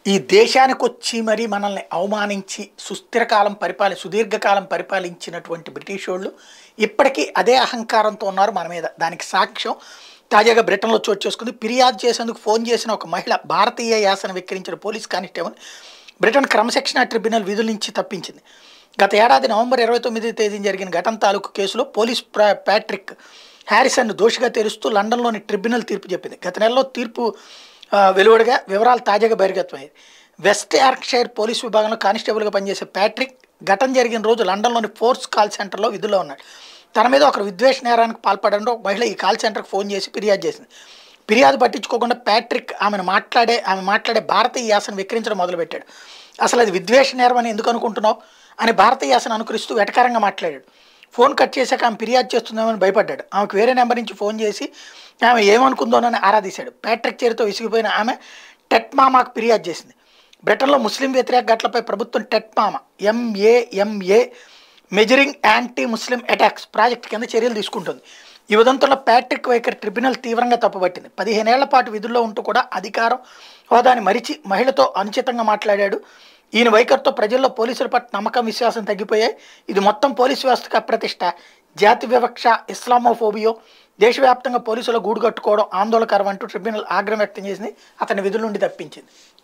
ఈ దేశానికి వచ్చి మరి మనల్ని అవమానించి సుస్థిరకాలం పరిపాలి సుదీర్ఘకాలం పరిపాలించినటువంటి బ్రిటిష్ వాళ్ళు ఇప్పటికీ అదే అహంకారంతో ఉన్నారు మన మీద దానికి సాక్ష్యం తాజాగా బ్రిటన్లో చోటు చేసుకుంది ఫిర్యాదు చేసేందుకు ఫోన్ చేసిన ఒక మహిళ భారతీయ యాసను విక్రించిన పోలీస్ కానిస్టేబుల్ బ్రిటన్ క్రమశిక్షణ ట్రిబ్యునల్ విధుల నుంచి తప్పించింది గత ఏడాది నవంబర్ ఇరవై తొమ్మిది తేదీన జరిగిన ఘటన తాలూకు కేసులో పోలీస్ ప్రా- ప్యాట్రిక్ హ్యారిసన్ను దోషిగా తెరుస్తూ లండన్లోని ట్రిబ్యునల్ తీర్పు చెప్పింది గత నెలలో తీర్పు ఆ, వెలువడగా వివరాలు తాజాగా బహిర్గతమయ్యాయి వెస్ట్ యార్క్షైర్ పోలీస్ విభాగంలో కానిస్టేబుల్గా పనిచేసే ప్యాట్రిక్ ఘటన జరిగిన రోజు లండన్లోని ఫోర్స్ కాల్ సెంటర్లో విధుల్లో ఉన్నాడు తన మీద ఒకరు విద్వేష నేరానికి పాల్పడంలో ఒక మహిళ ఈ కాల్ సెంటర్కి ఫోన్ చేసి ఫిర్యాదు చేసింది ఫిర్యాదు పట్టించుకోకుండా ప్యాట్రిక్ ఆమెను మాట్లాడే ఆమె మాట్లాడే భారతీయ యాసను విక్రించడం మొదలుపెట్టాడు అసలు అది విద్వేష నేరం అని ఎందుకు అనుకుంటున్నావు అని భారతీయ యాసను అనుకరిస్తూ వెటకారంగా మాట్లాడాడు ఫోన్ కట్ చేశాక ఆమె ఫిర్యాదు చేస్తుందేమని భయపడ్డాడు ఆమెకు వేరే నెంబర్ నుంచి ఫోన్ చేసి ఆమె ఏమనుకుందోనని ఆరాధీశాడు ప్యాట్రిక్ చేరితో విసిగిపోయిన ఆమె టెట్ మామాకు ఫిర్యాదు చేసింది బ్రిటన్లో ముస్లిం వ్యతిరేక ఘటనలపై ప్రభుత్వం tell mama MAMA measuring anti Muslim attacks project కింద చర్యలు తీసుకుంటుంది ఈ ఉదంతంలో ప్యాట్రిక్ వైఖరి ట్రిబ్యునల్ తీవ్రంగా తప్పుపట్టింది పదిహేనేళ్ల పాటు విధుల్లో ఉంటూ కూడా అధికారం హోదాని మరిచి మహిళతో అనుచితంగా మాట్లాడాడు ఈయన వైఖరితో ప్రజల్లో పోలీసుల పట్ల నమ్మకం విశ్వాసం తగ్గిపోయాయి ఇది మొత్తం పోలీసు వ్యవస్థకు అప్రతిష్ట జాతి వివక్ష ఇస్లామోఫోబియో దేశవ్యాప్తంగా పోలీసుల గూడు కట్టుకోవడం ఆందోళనకరం అంటూ ట్రిబ్యునల్ ఆగ్రహం వ్యక్తం చేసింది అతని విధుల నుండి తప్పించింది